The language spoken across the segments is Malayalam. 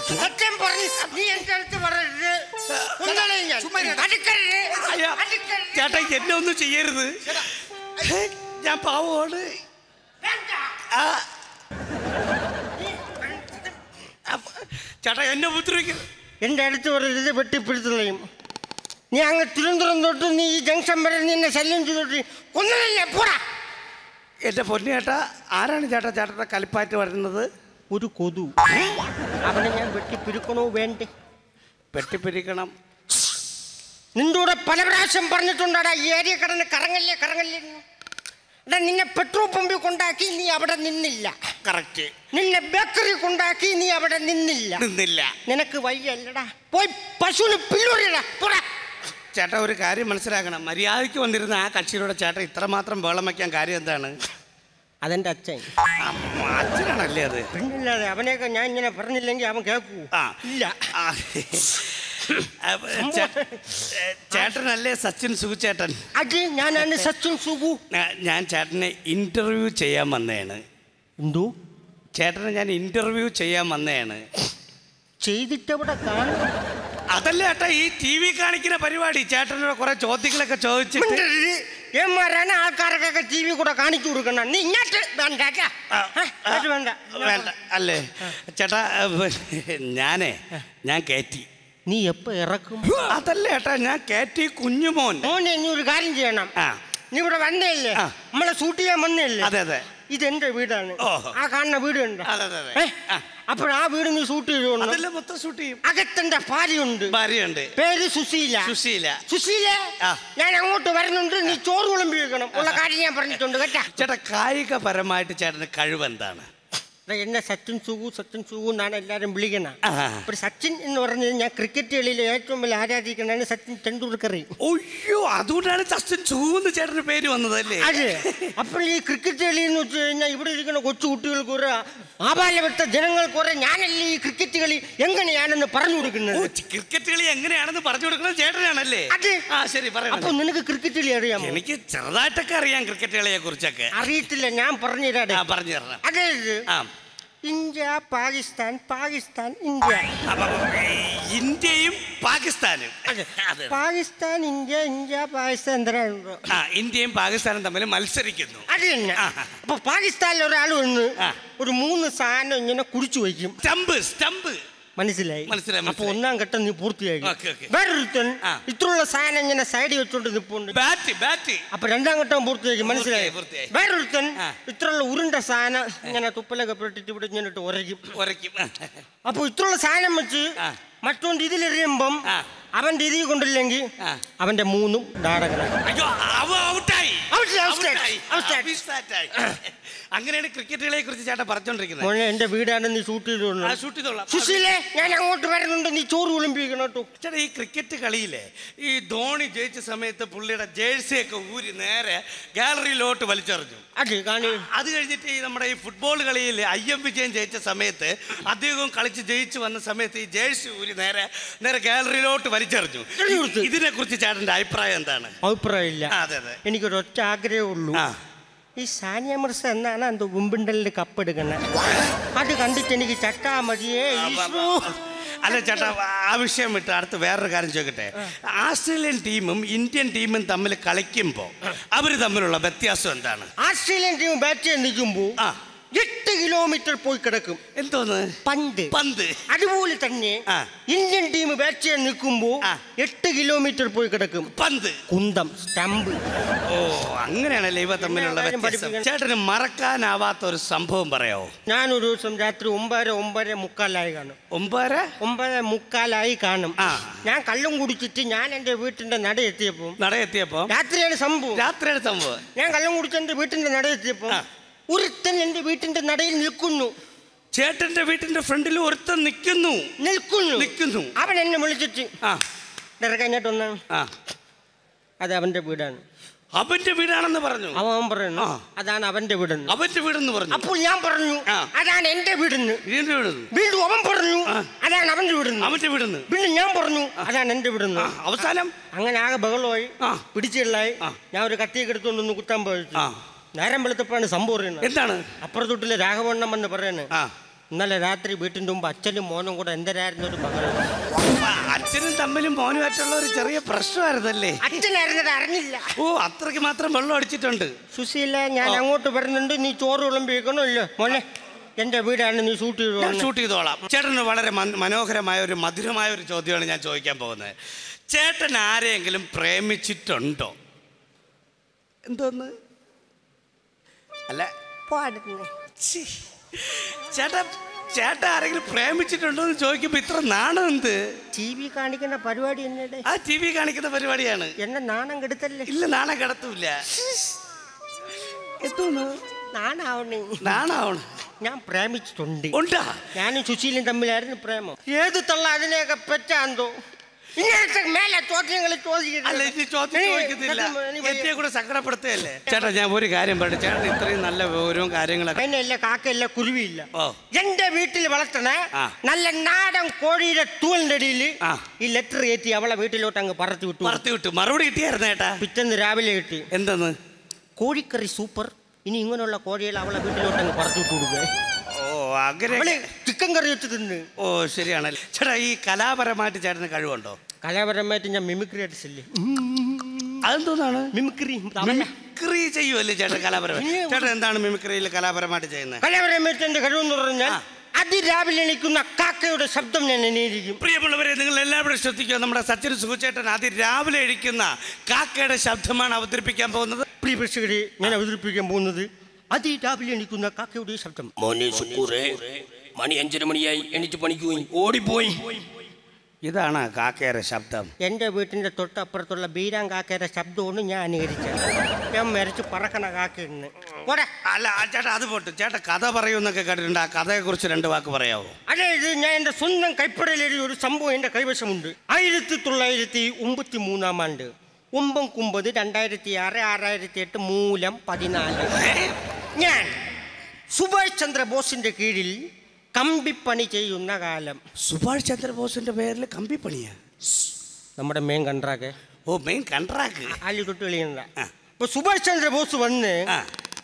കൊടുത്തു സത്യം പറഞ്ഞു നീ എന്റെ അടുത്ത് പറയരുത് കൊന്നുകളയും ഞാൻ. ചുമ്മാ ഇരുന്ന്. അടുക്കരുത്. അയ്യോ, അടുക്കരുത്. ചേട്ടാ എന്നെ ഒന്നും ചെയ്യരുത് ഹേ, ഞാൻ പാവമാണ് വേണ്ട. ആ. അപ്പ- ചേട്ടാ എന്നെ ഉപദ്രവിക്കരുത് എന്റെ അടുത്ത് പറയരുത് വെട്ടിപ്പിടുത്തുള്ളയും നീ അങ്ങ് തിരുവനന്തപുരം തൊട്ട് നീ ഈ ജംഗ്ഷൻ വരെ നിന്നെ ശല്യം ചെയ്തോട്ട് കൊന്നുകളയും പോടാ എന്റെ പൊന്നു ചേട്ടാ ആരാണ് ചേട്ടാ ചേട്ടന്റെ കലിപ്പാറ്റ് വരുന്നത് ഒരു കൊതു അവനെ ഞാൻ വെട്ടിപ്പിരുക്കണോ വേണ്ടേ വെട്ടിപ്പിരിക്കണം നിന്റെ കൂടെ പല പ്രാവശ്യം പറഞ്ഞിട്ടുണ്ടാടാ ഈ ഏരിയ കടന്ന് കറങ്ങല്ലേ കറങ്ങല്ലേ എന്ന്. എടാ നിന്നെ പെട്രോൾ പമ്പിൽ കൊണ്ടാക്കി നീ അവിടെ നിന്നില്ല കറക്റ്റ് നിന്നെ ബേക്കറി കൊണ്ടാക്കി നീ അവിടെ നിന്നില്ല നിന്നില്ല നിനക്ക് വയ്യല്ലടാ പോയി പശുവിന് പില്ലുറിയടാ പോടാ ചേട്ടാ ഒരു കാര്യം മനസ്സിലാക്കണം മര്യാദയ്ക്ക് വന്നിരുന്ന ആ കക്ഷിയിലൂടെ ചേട്ടാ ഇത്രമാത്രം വേളം വയ്ക്കാൻ കാര്യം എന്താണ് അതെന്റെ അച്ഛൻ ആ, അച്ഛനാണല്ലേ അത് പിന്നില്ലാതെ അവനെയൊക്കെ ഞാൻ ഇങ്ങനെ പറഞ്ഞില്ലെങ്കിൽ അവൻ കേൾക്കൂ ആ ഇല്ല ആ. അപ്പൊ ചേ- ചേട്ടനല്ലേ സച്ചിൻ സുഖുചേട്ടൻ അത് ഞാനാണ് സച്ചിൻ സുഖു ഞാ- ഞാൻ ചേട്ടനെ ഇന്റർവ്യൂ ചെയ്യാൻ വന്നതാണ് എന്തോ ചേട്ടനെ ഞാൻ ഇന്റർവ്യൂ ചെയ്യാൻ വന്നതാണ് ചെയ്തിട്ടവിടെ കാണും അതല്ല ചേട്ടാ ഈ ടി വി കാണിക്കുന്ന പരിപാടി ചേട്ടനോട് കുറെ ചോദ്യങ്ങളൊക്കെ ചോദിച്ചിട്ട് ഏമാരാണ് ആൾക്കാർക്കൊക്കെ ടി വി കൂടെ കാണിച്ചു കൊടുക്കണം നീ ഇങ്ങോട്ട് വേണ്ട കേട്ടാ. ആ, ഏ, ആ, ഇങ്ങോട്ട് വേണ്ട വേണ്ട അല്ലേ ചേട്ടാ ഞാനേ ഞാൻ കയറ്റി നീ എപ്പോ ഇറക്കും അതല്ല ചേട്ടാ ഞാൻ കയറ്റി കുഞ്ഞുമോൻ മോനെ നീ ഒരു കാര്യം ചെയ്യണം ആ നീ ഇവിടെ വന്നേല്ലേ ആ. നമ്മളെ ഷൂട്ട് ചെയ്യാൻ വന്നേല്ലേ അതെ അതെ ഇതെന്റെ വീടാണ് ഓഹോ. ആ കാണുന്ന വീട് ഉണ്ട് അതെ, അതെ, അതെ. ആ. അപ്പോൾ ആ വീട് നീ ഷൂട്ട് ചെയ്തോണ്ട് അതല്ല മൊത്തം ഷൂട്ട് ചെയ്യും അകത്തെന്റെ ഭാര്യയുണ്ട് ഭാര്യയുണ്ട് പേര് സുശീല സുശീല സുശീല ആ. ഞാൻ അങ്ങോട്ട് വരുന്നുണ്ട് നീ ചോറ് വിളമ്പി വെക്കണം ഉള്ള കാര്യം ഞാൻ പറഞ്ഞിട്ടുണ്ട് കേട്ടാ ചേട്ടാ കായികപരമായിട്ട് ചേട്ടന് കഴിവെന്താണ് ദാ എന്നെ സച്ചിൻ സുഗു സച്ചിൻ സുഗു എന്നാണ് എല്ലാവരും വിളിക്കണം ആ. ഒരു സച്ചിൻ എന്ന് പറഞ്ഞത് ഞാൻ ക്രിക്കറ്റ് കളിയിലെ ഏറ്റവും വലിയ ആരാധിക്കുന്നതാണ് സച്ചിൻ ടെണ്ടുൽക്കർ ഒയ്യോ അതുകൊണ്ടാണ് സച്ചിൻ ചൂന്ന് ചേട്ടന് പേര് വന്നതല്ലേ അതെ അപ്പോൾ ഈ ക്രിക്കറ്റ് കളി എന്ന് വെച്ച് കഴിഞ്ഞാൽ ഇവിടെ ഇരിക്കുന്ന കൊച്ചു കുട്ടികൾക്ക് ഒരു ആപാലവട്ട ജനങ്ങൾക്ക് കുറെ ഞാനല്ലേ ഈ ക്രിക്കറ്റ് കളി എങ്ങനെയാണെന്ന് പറഞ്ഞു ഓ കൊടുക്കുന്നത് ചി- ക്രിക്കറ്റ് കളി എങ്ങനെയാണെന്ന് പറഞ്ഞു കൊടുക്കുന്നത് ചേട്ടനാണല്ലേ അതെ. ആ ശരി അപ്പൊ പറയണം നിനക്ക് ക്രിക്കറ്റ് കളി അറിയാമോ എനിക്ക് ചെറുതായിട്ടൊക്കെ അറിയാം ക്രിക്കറ്റ് കളിയെ കുറിച്ചൊക്കെ അറിയത്തില്ല ഞാൻ പറഞ്ഞു തരാടെ ആ പറഞ്ഞു തരണം അതെ ആ ഇന്ത്യ പാകിസ്ഥാൻ പാകിസ്ഥാൻ ഇന്ത്യ അപ്പൊ, അപ്പൊ, ഈ ഇന്ത്യയും പാകിസ്ഥാനും അതെ അതെ പാകിസ്ഥാൻ ഇന്ത്യ ഇന്ത്യ പാകിസ്ഥാൻ എന്തിനാണോ ആ ഇന്ത്യയും പാകിസ്ഥാനും തമ്മിൽ മത്സരിക്കുന്നു അത് തന്നെ ആ. അപ്പൊ പാകിസ്ഥാനിൽ ഒരാൾ വന്ന് ആ. ഒരു മൂന്ന് സാധനം ഇങ്ങനെ കുടിച്ചു വയ്ക്കും സ്റ്റമ്പ് സ്റ്റമ്പ് മനസ്സിലായി മനസ്സിലായി, അപ്പൊ മനസ്സിലായി. ഒന്നാം ഘട്ടം നീ പൂർത്തിയാക്കി ഓക്കേ, ഓക്കേ. വേറൊരുത്തൻ ആ. ഇത്രയുള്ള സാധനം ഇങ്ങനെ സൈഡിൽ വെച്ചോണ്ട് നിൽപ്പുണ്ട് ബാറ്റ് ബാറ്റ് അപ്പൊ രണ്ടാം ഘട്ടം പൂർത്തിയാക്കി മനസ്സിലായി പൂർത്തിയായി. വേറൊരുത്തൻ ആ. ഇത്രയുള്ള ഉരുണ്ട സാധനം ഇങ്ങനെ തുപ്പലൊക്കെ പെട്ടിട്ട് ഇവിടെ ഇങ്ങനെ ഇട്ട് ഉരയ്ക്കും ഉരയ്ക്കും അപ്പൊ ഇത്രയുള്ള സാധനം വെച്ച് ആ. മറ്റോണ്ട് ഇതിലെറിയുമ്പം ആ. അവന്റെ ഇതിൽ കൊണ്ടില്ലെങ്കിൽ ആ. അവന്റെ മൂന്നും ഡാടകളായി അയ്യോ അവ ഔട്ടായി Out, out, out, ഔട്ടായി. out. ആ, മിസ്സാറ്റായി. അങ്ങനെയാണ് ക്രിക്കറ്റ് കളിയെ കുറിച്ച് ചേട്ടൻ പറഞ്ഞോണ്ടിരിക്കുന്നത് മോനെ എന്റെ വീടാണ് നീ ഷൂട്ട് ആ ചെയ്തോണ്ട് ഷൂട്ട് ചെയ്തോളാം സുശീലേ ഞാൻ അങ്ങോട്ട് വരുന്നുണ്ട് നീ ചോറ് വിളമ്പിക്കണം കേട്ടോ ചേട്ടാ ഈ ക്രിക്കറ്റ് കളിയിലെ ഈ ധോണി ജയിച്ച സമയത്ത് പുള്ളിയുടെ ജേഴ്സിയൊക്കെ ഊരി നേരെ ഗാലറിയിലോട്ട് വലിച്ചെറിഞ്ഞു അതെ കാണി അത് കഴിഞ്ഞിട്ട് ഈ നമ്മുടെ ഈ ഫുട്ബോൾ കളിയിൽ ഐ എം വിജയൻ ജയിച്ച സമയത്ത് അദ്ദേഹവും കളിച്ച് ജയിച്ച് വന്ന സമയത്ത് ഈ ജേഴ്സി ഊരി നേരെ നേരെ ഗാലറിയിലോട്ട് വലിച്ചെറിഞ്ഞു എറിഞ്ഞു കൊടുത്തു. ഇതിനെ കുറിച്ച് ചേട്ടന്റെ അഭിപ്രായം എന്താണ് അഭിപ്രായമില്ല ആ, അതെ അതെ എനിക്കൊരു ഒറ്റ ആഗ്രഹമേ ഉള്ളൂ ആ ഈ സാനിയ മിർസ എന്നാണ് എന്തോ വിമ്പിണ്ടലിൽ കപ്പ് എടുക്കുന്നത് അത് കണ്ടിട്ട് എനിക്ക് ചട്ടാ മതിയേ ഈശോ. അല്ല ചേട്ടാ ആ വിഷയം വിട്ട് അടുത്ത് വേറൊരു കാര്യം ചോദിക്കട്ടെ ആസ്ട്രേലിയൻ ടീമും ഇന്ത്യൻ ടീമും തമ്മിൽ കളിക്കുമ്പോൾ അവർ തമ്മിലുള്ള വ്യത്യാസം എന്താണ് ആസ്ട്രേലിയൻ ടീം ബാറ്റ് ചെയ്യാൻ നിൽക്കുമ്പോൾ ആ എട്ട് കിലോമീറ്റർ പോയി കിടക്കും എന്തോന്ന് പന്ത് പന്ത് അതുപോലെ തന്നെ ആ. ഇന്ത്യൻ ടീം ബാറ്റ് ചെയ്യാൻ നിൽക്കുമ്പോൾ ആ. എട്ട് കിലോമീറ്റർ പോയി കിടക്കും പന്ത് കുന്തം സ്റ്റമ്പ് ഓ അങ്ങനെയാണല്ലേ ഇവ തമ്മിലുള്ള കാര്യം വ്യത്യാസം പഠിപ്പിക്കണം. ചേട്ടന് മറക്കാനാവാത്ത ഒരു സംഭവം പറയാവോ ഞാനൊരു ദിവസം രാത്രി ഒമ്പതര ഒമ്പതര മുക്കാലായി കാണും ഒമ്പതര ഒമ്പത് മുക്കാലായി കാണും ആ. ഞാൻ കള്ളും കുടിച്ചിട്ട് ഞാൻ എൻ്റെ വീട്ടിൻ്റെ നട എത്തിയപ്പോൾ നടയെത്തിയപ്പോ രാത്രിയാണ് സംഭവം രാത്രിയുടെ സംഭവം ഞാൻ കള്ളം കുടിച്ച് എൻ്റെ വീട്ടിൻ്റെ നട എത്തിയപ്പോൾ ആ. ഒരുത്തൻ എൻ്റെ വീട്ടിൻ്റെ നടയിൽ നിൽക്കുന്നു ചേട്ടന്റെ വീട്ടിന്റെ ഫ്രണ്ടിൽ ഒരുത്തൻ നിൽക്കുന്നു നിൽക്കുന്നു നിൽക്കുന്നു അവൻ എന്നെ വിളിച്ചിട്ട് ആ ഇറക്കഞ്ഞിട്ട് ഒന്നാണ് ആ അത് അവൻ്റെ വീടാണ് അവന്റെ വീടാണെന്ന് പറഞ്ഞു അവൻ അവൻ പറയുന്നു ആ. അതാണ് അവൻ്റെ വീടെന്ന് അവന്റെ വീടെന്ന് പറഞ്ഞു അപ്പോൾ ഞാൻ പറഞ്ഞു ആ. അതാണ് എൻ്റെ വീടെന്ന് വീടിന്റെ വീടെന്ന് വീണ്ടും അവൻ പറഞ്ഞു ആ. അതാണ് അവൻ്റെ വീടെന്ന് അവന്റെ വീടെന്ന് പിന്നെ ഞാൻ പറഞ്ഞു അതാണ് എൻ്റെ വീടെന്ന് ആ അവസാനം അങ്ങനെ ആകെ ബഹളമായി ആ. പിടിച്ചുള്ളായി ആ. ഞാൻ ഒരു കത്തിയൊക്കെ എടുത്തുകൊണ്ടൊന്ന് കുത്താൻ പോയി ആ നേരം വെളുത്തപ്പോഴാണ് സംഭവം അറിയുന്നത് എന്താണ് അപ്പുറത്തൊട്ടില് രാഘവണ്ണം എന്ന് പറയുന്നത് ആ ഇന്നലെ രാത്രി വീട്ടിൻ്റെ മുമ്പ് അച്ഛനും മോനും കൂടെ എന്തരായിരുന്നു ഒരു ബഹളം അപ്പൊ അച്ഛനും തമ്മിലും മോനുമായിട്ടുള്ള ഒരു ചെറിയ പ്രശ്നമായിരുന്നല്ലേ അച്ഛനായിരുന്നത് അറിഞ്ഞില്ല ഓ അത്രയ്ക്ക് മാത്രം വെള്ളം അടിച്ചിട്ടുണ്ട് സുശീല ഞാൻ അങ്ങോട്ട് വരുന്നുണ്ട് നീ ചോറ് വിളമ്പിക്കണോ ഇല്ലോ മോനെ എന്റെ വീടാണ് നീ ഷൂട്ട് ഞാൻ ചെയ്തോ ഷൂട്ട് ചെയ്തോളാം ചേട്ടന് വളരെ മൻ- മനോഹരമായ ഒരു മധുരമായ ഒരു ചോദ്യമാണ് ഞാൻ ചോദിക്കാൻ പോകുന്നത് ചേട്ടൻ ആരെയെങ്കിലും പ്രേമിച്ചിട്ടുണ്ടോ എന്തോന്ന് അല്ല ഛീ. ചേട്ടാ ചേട്ടാ ആരെങ്കിലും പ്രേമിച്ചിട്ടുണ്ടോ എന്ന് ചോദിക്കുമ്പോ ഇത്ര നാണം എന്ത് ടി വി കാണിക്കുന്ന പരിപാടി എന്നടെ ആ ടി വി കാണിക്കുന്ന പരിപാടിയാണ് എന്നെ നാണം കെടുത്തല്ലേ ഇല്ല നാണം കിടത്തൂല എന്തോന്ന് നാണാവണേ നാണാവണം ഞാൻ പ്രേമിച്ചിട്ടുണ്ട് ഉണ്ടാ ഞാനും സുശീലും തമ്മിലായിരുന്നു പ്രേമം ഏത് തള്ള അതിനെയൊക്കെ പെറ്റാന്തോ ഇങ്ങനത്തെ മേലെ ചോദ്യങ്ങൾ അല്ല ഇനി ചോദ്യം ചോദിക്കുന്നില്ല എന്നെ ചോദിക്കുന്നില്ല കൂടെ സങ്കടപ്പെടുത്തുകയല്ലേ ചേട്ടാ ഞാൻ ഒരു കാര്യം പറഞ്ഞു ചേട്ടൻ ഇത്രയും നല്ല വിവരവും കാര്യങ്ങളൊക്കെ അതിനല്ല കാക്കയില്ല കുരുവിയില്ല ഓ എന്റെ വീട്ടിൽ വളർത്തണ ആ. നല്ല നാടൻ കോഴിയുടെ തൂലിന്റെ അടിയിൽ ആ. ഈ ലെറ്റർ കയറ്റി അവളെ വീട്ടിലോട്ട് അങ്ങ് പറത്തി വിട്ടു പറത്തി വിട്ടു മറുപടി കിട്ടിയായിരുന്നു ചേട്ടാ പിറ്റേന്ന് രാവിലെ കിട്ടി എന്തെന്ന് കോഴിക്കറി സൂപ്പർ ഇനി ഇങ്ങനെയുള്ള കോഴികൾ അവളെ വീട്ടിലോട്ട് അങ്ങ് പറത്തി വിട്ടു കൊടുക്കുക ഓ അങ്ങനെ അവള് ചിക്കൻ കറി വെച്ച് തിന്ന് ഓ ശരിയാണല്ലേ ചേട്ടാ ഈ കലാപരമായിട്ട് ചേട്ടന് കഴിവുണ്ടോ കലാപരമായിട്ട് ഞാൻ മിമിക്രി ആർട്ടിസ്റ്റ് അതെന്തോന്നാണ് മിമിക്രി മിമിക്രി ചെയ്യുമല്ലേ ചേട്ടൻ കലാപരമായി പിന്നെ- ചേട്ടൻ എന്താണ് മിമിക്രിയിൽ കലാപരമായിട്ട് ചെയ്യുന്നത് കലാപരമായിട്ട് എന്റെ കഴിവെന്ന് പറഞ്ഞാൽ ആ. അതിരാവിലെ എണീക്കുന്ന കാക്കയുടെ ശബ്ദം ഞാൻ എണീരിക്കും പ്രിയമുള്ളവരെ നിങ്ങൾ എല്ലാവരും ശ്രദ്ധിക്കുക നമ്മുടെ സച്ചിൻ സുഖുചേട്ടൻ ആദ്യം രാവിലെ ഇരിക്കുന്ന കാക്കയുടെ ശബ്ദമാണ് അവതരിപ്പിക്കാൻ പോകുന്നത് പ്രിയ പ്രേക്ഷകരെ ഞാൻ അവതരിപ്പിക്കാൻ പോകുന്നത് അതിരാവിലെ എണീക്കുന്ന കാക്കയുടെ ശബ്ദം മോനെ സുക്കൂറെ മണി അഞ്ചര മണിയായി എണീറ്റ് പണിക്ക് പോയി ഓടിപ്പോയി ഇതാണ് കാക്കയുടെ ശബ്ദം എൻ്റെ വീട്ടിൻ്റെ തൊട്ടപ്പുറത്തുള്ള ബീരാൻ കാക്കയുടെ ശബ്ദമാണ് ഞാൻ അനുകരിച്ചത് ഞാൻ മരിച്ച് പറക്കണ കാക്കയെന്ന് പോരാ അല്ല ആ ചേട്ടാ അത് പോട്ട് ചേട്ടാ കഥ പറയുമെന്നൊക്കെ കേട്ടിട്ടുണ്ട് ആ കഥയെക്കുറിച്ച് രണ്ട് വാക്ക് പറയാവോ അതെ ഇത് ഞാൻ എൻ്റെ സ്വന്തം കൈപ്പടയിൽ എഴുതിയ ഒരു സംഭവം എൻ്റെ കൈവശമുണ്ട് ആയിരത്തി തൊള്ളായിരത്തി ഒമ്പത്തി മൂന്നാം ആണ്ട് ഒമ്പം കുമ്പത് രണ്ടായിരത്തി ആറ് ആറായിരത്തി എട്ട് മൂലം പതിനാല് ഞാൻ സുഭാഷ് ചന്ദ്രബോസിന്റെ കീഴിൽ കമ്പിപ്പണി ചെയ്യുന്ന കാലം സുഭാഷ് ചന്ദ്രബോസിന്റെ പേരിൽ കമ്പിപ്പണിയാ നമ്മുടെ മെയിൻ കൺട്രാക്ക് ഓ മെയിൻ കൺട്രാക്ക് ആലി തൊട്ട് കളിയണ്ട ആ. ഇപ്പൊ സുഭാഷ് ചന്ദ്രബോസ് വന്ന് ആ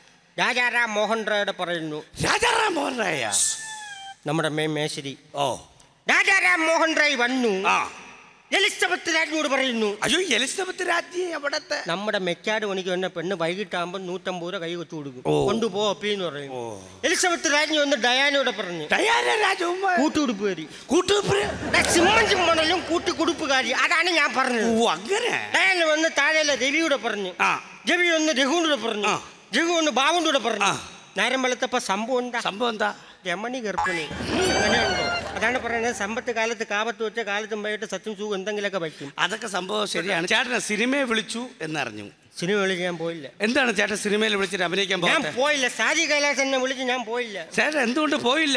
രാജാറാം മോഹൻ റായുടെ പറയുന്നു രാജാറാം മോഹൻ റായ നമ്മുടെ മെയിൻ മേശരി ഓ രാജാറാം മോഹൻ റായ് വന്നു ആ എലിസബത്ത് രാജ്ഞിയോട് പറയുന്നു അയ്യോ എലിസബത്ത് രാജ്ഞി അവിടത്തെ നമ്മുടെ മെക്കാട് പണിക്ക് വന്ന പെണ്ണ് വൈകിട്ടാകുമ്പോൾ നൂറ്റമ്പത് രൂപ കൈ വെച്ചു കൊടുക്കും ഓ. കൊണ്ടുപോ അപ്പീന്ന് പറയും ഓ. എലിസബത്ത് രാജ്ഞി വന്ന് ഡയാനോട് പറഞ്ഞു ഡയാന രാജകുമാർ കൂട്ടുകുടുപ്പ് കയറി കൂട്ടുപ്രിയ സിമ്മൻ ചിമ്മണലും കൂട്ടുകുടുപ്പുകാരി അതാണ് ഞാൻ പറഞ്ഞത് ഓ അങ്ങനെ ഡയാന വന്ന് താഴെയല്ല രവിയോട് പറഞ്ഞു ആ രവി വന്ന് രഘുവിനോട് പറഞ്ഞു ആ. രഘു വന്ന് ബാബുവിനോട് പറഞ്ഞു ആ. നേരം വെളുത്തപ്പോ സംഭവം എന്താ സംഭവം എന്താ രമണി ഗർഭിണി അങ്ങനെയുണ്ടോ അതാണ് പറയുന്നത് സമ്പത്ത് കാലത്ത് കാപത്ത് വെച്ച കാലത്തും വൈകിട്ട് സത്യം സുഖം എന്തെങ്കിലുമൊക്കെ വയ്ക്കും അതൊക്കെ സംഭവം ശരിയാണ് ചേട്ടനെ സിനിമയെ വിളിച്ചു എന്നറിഞ്ഞു സിനിമ വിളിച്ച് ഞാൻ പോയില്ല എന്താണ് ചേട്ടൻ സിനിമയിൽ വിളിച്ചിട്ട് അഭിനയിക്കാൻ ഞാൻ പോകുന്നത് പോയില്ല സാജി കൈലാസ് എന്നെ വിളിച്ച് ഞാൻ പോയില്ല ചേട്ടൻ എന്തുകൊണ്ട് പോയില്ല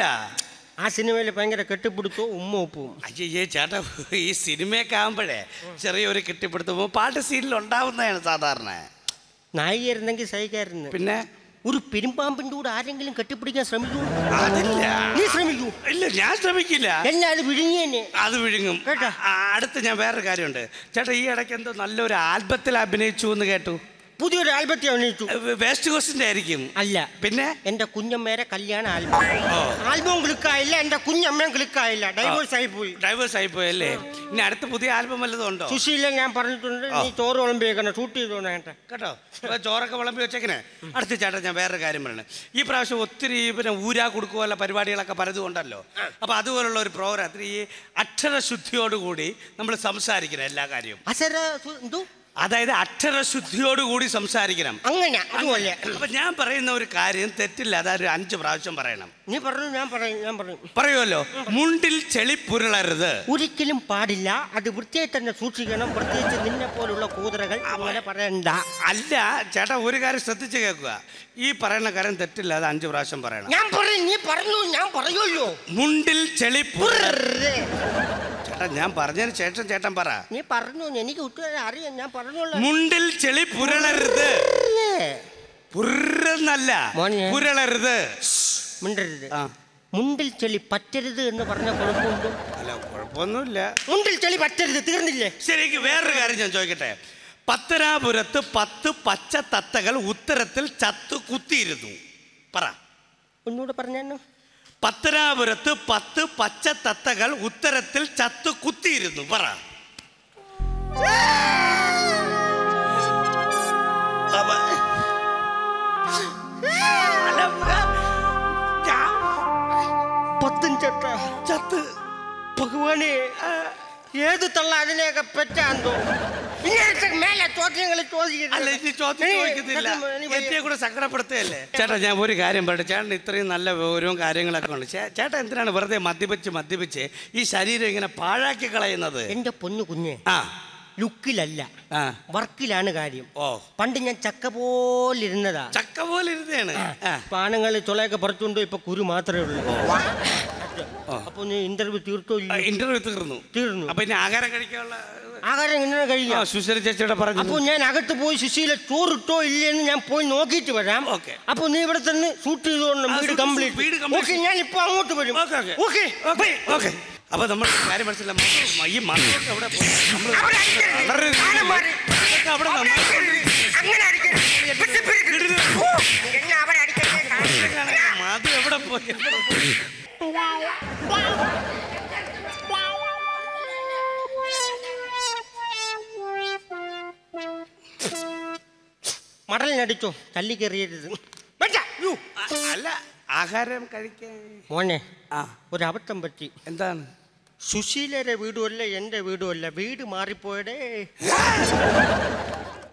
ആ സിനിമയിൽ ഭയങ്കര കെട്ടിപ്പിടുത്തോ ഉമ്മ ഉപ്പും അയ്യേ ചേട്ടാ ഈ സിനിമയൊക്കെ ആകുമ്പോഴേ ചെറിയൊരു കെട്ടിപ്പിടുത്തുമ്പോൾ പാട്ട് സീനിൽ ഉണ്ടാവുന്നതാണ് സാധാരണ നായികയായിരുന്നെങ്കിൽ സഹിക്കായിരുന്നു പിന്നെ ഒരു പെരുമ്പാമ്പിന്റെ കൂടെ ആരെങ്കിലും കെട്ടിപ്പിടിക്കാൻ ശ്രമിക്കൂ അതില്ല നീ ശ്രമിക്കൂ ഇല്ല ഞാൻ ശ്രമിക്കില്ല എന്നെ അത് വിഴുങ്ങിയെന്നെ അത് വിഴുങ്ങും കേട്ടോ? ആ, അടുത്ത് ഞാൻ വേറൊരു കാര്യമുണ്ട് ചേട്ടാ ഈ ഇടയ്ക്ക് എന്തോ നല്ലൊരു ആൽബത്തിൽ അഭിനയിച്ചു എന്ന് കേട്ടു പുതിയൊരു ആൽബത്തെ അഭിനയിച്ചു വേസ്റ്റ് കോസ്റ്റിന്റെ ആയിരിക്കും അല്ല പിന്നെ എന്റെ കുഞ്ഞമ്മേരെ കല്യാണ ആൽബം ഓ. ആൽബം ക്ലിക്കായില്ല എന്റെ കുഞ്ഞമ്മയും ക്ലിക്കായില്ല ഡൈവേഴ്സ് ആയി പോയി ഡ്രൈവേഴ്സ് ആയി പോയല്ലേ ഇനി അടുത്ത പുതിയ ആൽബം വല്ലതും ഉണ്ടോ സുശീല ഞാൻ പറഞ്ഞിട്ടുണ്ട് നീ ചോറ് വിളമ്പിയേക്കണം ഷൂട്ട് ചെയ്തോണ കേട്ടെ കേട്ടോ ഇപ്പൊ ചോറൊക്കെ വിളമ്പി വെച്ചേക്കനെ അടുത്ത ചേട്ടാ ഞാൻ വേറൊരു കാര്യം പറയണേ ഈ പ്രാവശ്യം ഒത്തിരി പിന്നെ ഊരാ കൊടുക്കുമല്ല പരിപാടികളൊക്കെ പലതും ഉണ്ടല്ലോ അപ്പൊ അതുപോലുള്ള ഒരു പ്രോഗ്രാം ഈ അക്ഷരശുദ്ധിയോടുകൂടി നമ്മൾ സംസാരിക്കണം എല്ലാ കാര്യവും അസര സു- എന്തോ അതായത് അക്ഷരശുദ്ധിയോടുകൂടി സംസാരിക്കണം അങ്ങനെ അതുപോലെ അപ്പൊ ഞാൻ പറയുന്ന ഒരു കാര്യം തെറ്റില്ല അതൊരു അഞ്ച് പ്രാവശ്യം പറയണം നീ പറഞ്ഞു ഞാൻ പറയും ഞാൻ പറയും പറയുമല്ലോ മുണ്ടിൽ ചെളി പുരളരുത് ഒരിക്കലും പാടില്ല അത് വൃത്തിയായി തന്നെ സൂക്ഷിക്കണം പ്രത്യേകിച്ച് നിന്നെ പോലുള്ള കൂതറകൾ അങ്ങനെ പറയണ്ട അല്ല ചേട്ടാ ഒരു കാര്യം ശ്രദ്ധിച്ച് കേൾക്കുക ഈ പറയുന്ന കാര്യം തെറ്റില്ല അത് അഞ്ച് പ്രാവശ്യം പറയണം ഞാൻ പറയും നീ പറഞ്ഞു ഞാൻ പറയുമല്ലോ മുണ്ടിൽ ചെളി പുരള പുറേ. ചേട്ടാ ഞാൻ പറഞ്ഞതിന് ശേഷം ചേട്ടൻ പറ നീ പറഞ്ഞു എനിക്ക് ഒട്ടും അറിയാം ഞാൻ പറഞ്ഞോളൂ മുണ്ടിൽ ചെളി പുരളരുത് പുറന്നല്ല മോനെ. പുരളരുത് മിണ്ടരുത് ആ മുണ്ടിൽ ചെളി പറ്റരുത് എന്ന് പറഞ്ഞ കുഴപ്പമുണ്ടോ അല്ല കുഴപ്പമൊന്നുമില്ല മുണ്ടിൽ ചെളി പറ്റരുത് തീർന്നില്ലേ ശരിക്ക് വേറൊരു കാര്യം ഞാൻ ചോദിക്കട്ടെ പത്തനാപുരത്ത് പത്ത് പച്ച തത്തകൾ ഉത്തരത്തിൽ ചത്തു കുത്തിയിരുന്നു പറ ഒന്നുകൂടെ പറഞ്ഞു പത്തനാപുരത്ത് പത്ത് പച്ച തത്തകൾ ഉത്തരത്തിൽ ചത്തു കുത്തിയിരുന്നു പറ അപ്പ- അല്ല, ഞാൻ പത്തും ചട്ട ചത്ത് ഭഗവാനെ ഏത് തള്ള അതിനെയൊക്കെ പെറ്റാന്തോ ഇങ്ങനത്തെ മേലെ ചോദ്യങ്ങൾ അല്ല ഇനി ചോദ്യം ചോദിക്കുന്നില്ല എന്നെ കൂടെ സങ്കടപ്പെടുത്തുകയല്ലേ ചേട്ടാ ഞാൻ ഒരു കാര്യം പറയട്ടെ ചേട്ടൻ ഇത്രയും നല്ല ഓരോ കാര്യങ്ങളൊക്കെ ഉണ്ട് ചേ- ചേട്ടൻ എന്തിനാണ് വെറുതെ മദ്യപിച്ച് മദ്യപിച്ച് ഈ ശരീരം ഇങ്ങനെ പാഴാക്കി കളയുന്നത് എന്റെ പൊന്നു കുഞ്ഞെ ആ ലുക്കിലല്ല ആ വർക്കിലാണ് കാര്യം ഓ പണ്ട് ഞാൻ ചക്ക പോലിരുന്നതാ ചക്ക പോലെ ഇരുന്നാണ് ആ പാനങ്ങൾ ചുളയൊക്കെ പറിച്ചുകൊണ്ട് ഇപ്പൊ കുരു മാത്രമേ ഉള്ളൂ അപ്പൊ നീ ഇന്റർവ്യൂ തീർത്തോ ഇല്ല ഇന്റർവ്യൂ തീർന്നു തീർന്നു അപ്പൊ ഇനി ആഹാരം കഴിക്കാനുള്ള ആഹാരം ഇങ്ങനെ ആ, കഴിയാം സുശീല ചേച്ചിയുടെ അപ്പൊ പറഞ്ഞു ഞാൻ അകത്ത് പോയി സുശീല ചോറിട്ടോ ഇല്ലെന്ന് ഞാൻ പോയി നോക്കിയിട്ട് വരാം ഓക്കെ. അപ്പൊ നീ ഇവിടെ തന്നെ ഷൂട്ട് ചെയ്തോണം ആ, വീട് shoot- കംപ്ലീറ്റ് വീട് complete. ഓക്കെ ഞാൻ ഇപ്പൊ അങ്ങോട്ട് വരും okay okay okay okay okay അപ്പൊ നമ്മൾ കാര്യം മനസ്സിലായി മ- ഈ മണ്ണൊക്കെ അവിടെ പോയി. നമ്മള് വളരെ ഇതൊക്കെ അവിടെ നന്നായി- മധു എവിടെ പോയി എവിടെ പോയി? മടലിനടിച്ചോ തല്ലി കയറിയരുത് വേണ്ട, യ്യോ. അ- അല്ല ആഹാരം കഴിക്കാൻ മോനെ ആ ഒരു അബദ്ധം പറ്റി എന്താണ് സുശീലയുടെ വീടുമല്ല എൻ്റെ വീടുമല്ല വീട് മാറിപ്പോയടേ